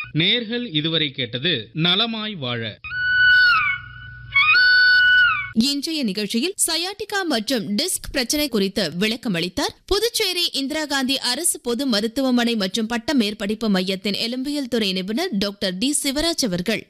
நேர்கள் இதுவரை கேட்டது நலமாய் வாழ இன்றைய நிகழ்ச்சியில் சயாட்டிகா மற்றும் டிஸ்க் பிரச்சனை குறித்து விளக்கம் அளித்தார் புதுச்சேரி இந்திரா காந்தி அரசு பொது மருத்துவமனை மற்றும் பட்ட மேற்படிப்பு மையத்தின் எலும்பியல் துறை நிபுணர் டாக்டர் டி சிவராஜ் அவர்கள்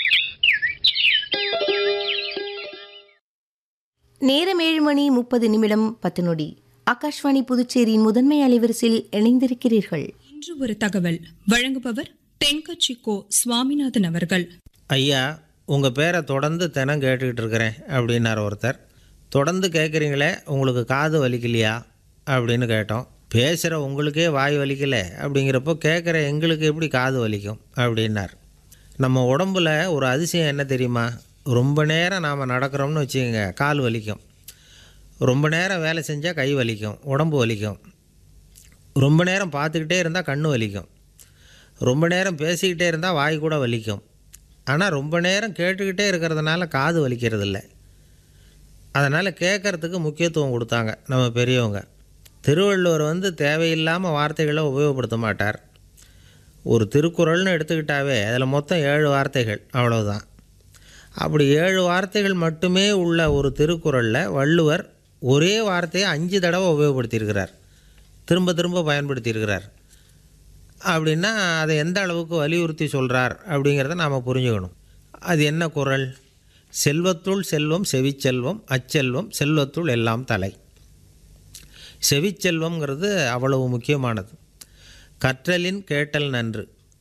நேரம் ஏழு மணி முப்பது நிமிடம் பத்து நொடி ஆகாஷ்வாணி புதுச்சேரியின் முதன்மை அலைவரிசையில் இணைந்திருக்கிறீர்கள் இன்று ஒரு தகவல் வழங்குபவர் தென்கட்சி கோ சுவாமிநாதன் அவர்கள் ஐயா உங்கள் பேரை தொடர்ந்து தினம் கேட்டுக்கிட்டு இருக்கிறேன் அப்படின்னார் ஒருத்தர் தொடர்ந்து கேட்குறீங்களே உங்களுக்கு காது வலிக்கலையா அப்படின்னு கேட்டோம் பேசுகிற உங்களுக்கே வாய் வலிக்கல அப்படிங்கிறப்போ கேட்குற எங்களுக்கு எப்படி காது வலிக்கும் அப்படின்னார் நம்ம உடம்புல ஒரு அதிசயம் என்ன தெரியுமா ரொம்ப நேரம் நாம் நடக்கிறோம்னு வச்சுக்கோங்க கால் வலிக்கும் ரொம்ப நேரம் வேலை செஞ்சால் கை வலிக்கும் உடம்பு வலிக்கும் ரொம்ப நேரம் பார்த்துக்கிட்டே இருந்தால் கண்ணு வலிக்கும் ரொம்ப நேரம் பேசிக்கிட்டே இருந்தால் வாய் கூட வலிக்கும் ஆனால் ரொம்ப நேரம் கேட்டுக்கிட்டே இருக்கிறதுனால காது வலிக்கிறதில்ல அதனால் கேட்குறதுக்கு முக்கியத்துவம் கொடுத்தாங்க நம்ம பெரியவங்க திருவள்ளுவர் வந்து தேவையில்லாமல் வார்த்தைகளை உபயோகப்படுத்த மாட்டார் ஒரு திருக்குறள்னு எடுத்துக்கிட்டாவே அதில் மொத்தம் ஏழு வார்த்தைகள் அவ்வளவுதான் அப்படி ஏழு வார்த்தைகள் மட்டுமே உள்ள ஒரு திருக்குறளில் வள்ளுவர் ஒரே வார்த்தையை அஞ்சு தடவை உபயோகப்படுத்தியிருக்கிறார் திரும்ப திரும்ப பயன்படுத்தியிருக்கிறார் அப்படின்னா அதை எந்த அளவுக்கு வலியுறுத்தி சொல்கிறார் அப்படிங்கிறத நாம் புரிஞ்சுக்கணும் அது என்ன குறள் செல்வத்துள் செல்வம் செவிச்செல்வம் அச்செல்வம் செல்வத்துள் எல்லாம் தலை செவிச்செல்வம்ங்கிறது அவ்வளவு முக்கியமானது கற்றலின் கேட்டல் நன்று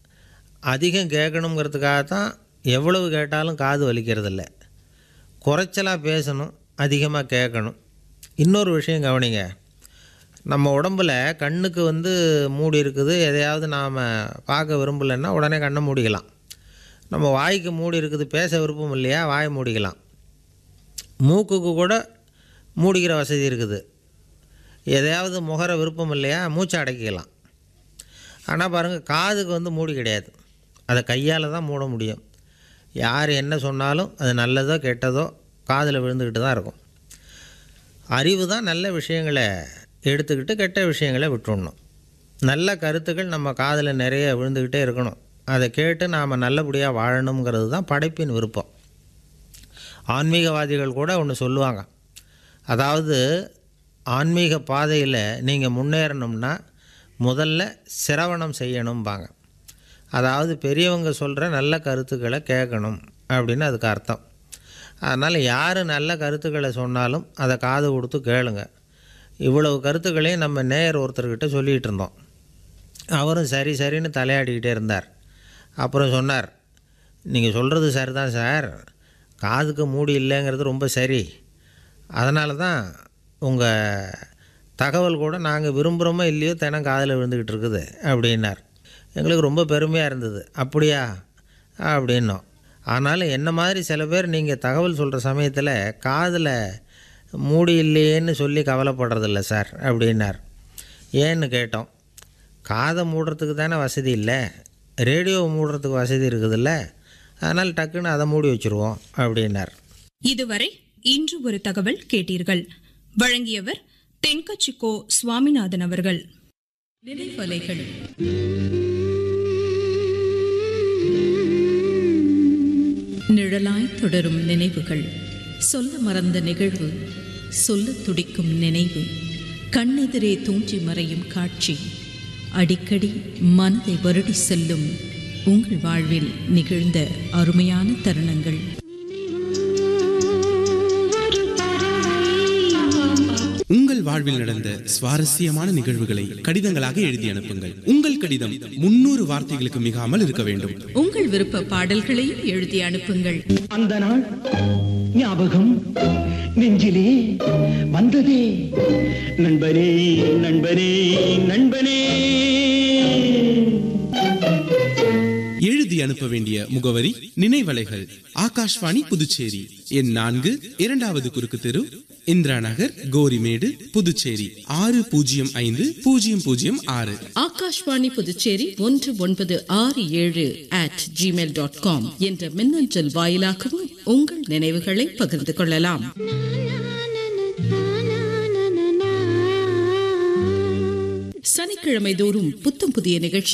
அதிகம் கேட்கணுங்கிறதுக்காக தான் எவ்வளவு கேட்டாலும் காது வலிக்கிறதில்ல குறைச்சலாக பேசணும் அதிகமாக கேட்கணும் இன்னொரு விஷயம் கவனிங்க நம்ம உடம்புல கண்ணுக்கு வந்து மூடி இருக்குது எதையாவது நாம் பார்க்க விரும்பலைன்னா உடனே கண்ணை மூடிக்கலாம் நம்ம வாய்க்கு மூடி இருக்குது பேச விருப்பம் இல்லையா வாயை மூடிக்கலாம் மூக்குக்கு கூட மூடிக்கிற வசதி இருக்குது எதையாவது முகர விருப்பம் இல்லையா மூச்சை அடக்கிக்கலாம் ஆனால் பாருங்கள் காதுக்கு வந்து மூடி கிடையாது அதை கையால் தான் மூட முடியும் யார் என்ன சொன்னாலும் அது நல்லதோ கெட்டதோ காதில் விழுந்துக்கிட்டு தான் இருக்கும் அறிவு தான் நல்ல விஷயங்களை எடுத்துக்கிட்டு கெட்ட விஷயங்களை விட்டுடணும் நல்ல கருத்துக்கள் நம்ம காதில் நிறைய விழுந்துக்கிட்டே இருக்கணும் அதை கேட்டு நாம் நல்லபடியாக வாழணுங்கிறது தான் படைப்பின் விருப்பம் ஆன்மீகவாதிகள் கூட ஒன்று சொல்லுவாங்க அதாவது ஆன்மீக பாதையில் நீங்கள் முன்னேறணும்னா முதல்ல சிரவணம் செய்யணும்பாங்க அதாவது பெரியவங்க சொல்கிற நல்ல கருத்துக்களை கேட்கணும் அப்படின்னு அதுக்கு அர்த்தம் அதனால் யார் நல்ல கருத்துக்களை சொன்னாலும் அதை காது கொடுத்து கேளுங்க இவ்வளவு கருத்துக்களையும் நம்ம நேயர் ஒருத்தர்கிட்ட சொல்லிகிட்டு இருந்தோம் அவரும் சரி சரின்னு தலையாடிக்கிட்டே இருந்தார் அப்புறம் சொன்னார் நீங்கள் சொல்கிறது சரிதான் சார் காதுக்கு மூடி இல்லைங்கிறது ரொம்ப சரி அதனால தான் உங்கள் தகவல் கூட நாங்கள் விரும்புகிறோமோ இல்லையோ தினம் காதில் விழுந்துக்கிட்டு இருக்குது அப்படின்னார் எங்களுக்கு ரொம்ப பெருமையாக இருந்தது அப்படியா அப்படின்னோம் ஆனாலும் என்ன மாதிரி சில பேர் நீங்கள் தகவல் சொல்கிற சமயத்தில் காதில் மூடி இல்லையேன்னு சொல்லி கவலைப்படுறதில்ல சார் அப்படின்னார் ஏன்னு கேட்டோம் காதை மூடுறதுக்கு தானே வசதி இல்லை ரேடியோவை மூடுறதுக்கு வசதி இருக்குதுல்ல அதனால் டக்குன்னு அதை மூடி வச்சுருவோம் அப்படின்னார் இதுவரை இன்று ஒரு தகவல் கேட்டீர்கள் வழங்கியவர் தென்கட்சி கோ சுவாமிநாதன் அவர்கள் நினைவலைகள் நிழலாய் தொடரும் நினைவுகள் சொல்ல மறந்த நிகழ்வு சொல்லத் துடிக்கும் நினைவு கண்ணெதிரே தூஞ்சி மறையும் காட்சி அடிக்கடி மனதை வருடி செல்லும் உங்கள் வாழ்வில் நிகழ்ந்த அருமையான தருணங்கள் உங்கள் வாழ்வில் நடந்த சுவாரஸ்யமான நிகழ்வுகளை கடிதங்களாக எழுதி அனுப்புங்கள் உங்கள் கடிதம் முன்னூறு வார்த்தைகளுக்கு மிகாமல் இருக்க வேண்டும் உங்கள் விருப்ப பாடல்களையும் எழுதி அனுப்புங்கள் அந்த நாள் ஞாபகம் நெஞ்சிலே வந்ததே நண்பனே நண்பனே நண்பனே எழுதி அனுப்ப வேண்டிய முகவரி நினைவலைகள் ஆகாஷ்வாணி புதுச்சேரி எண் நான்கு இரண்டாவது குறுக்கு தெரு இந்திரா நகர் கோரிமேடு புதுச்சேரி ஆறு பூஜ்ஜியம் ஐந்து பூஜ்ஜியம் பூஜ்ஜியம் ஆறு ஆகாஷ்வாணி புதுச்சேரி ஒன்று ஒன்பது ஆறு ஏழு அட் ஜிமெயில் டாட் காம் என்ற மின்னஞ்சல் வாயிலாகவும் உங்கள் நினைவுகளை பகிர்ந்து கொள்ளலாம் சனிக்கிழமை தோறும் புத்தம் புதிய நிகழ்ச்சி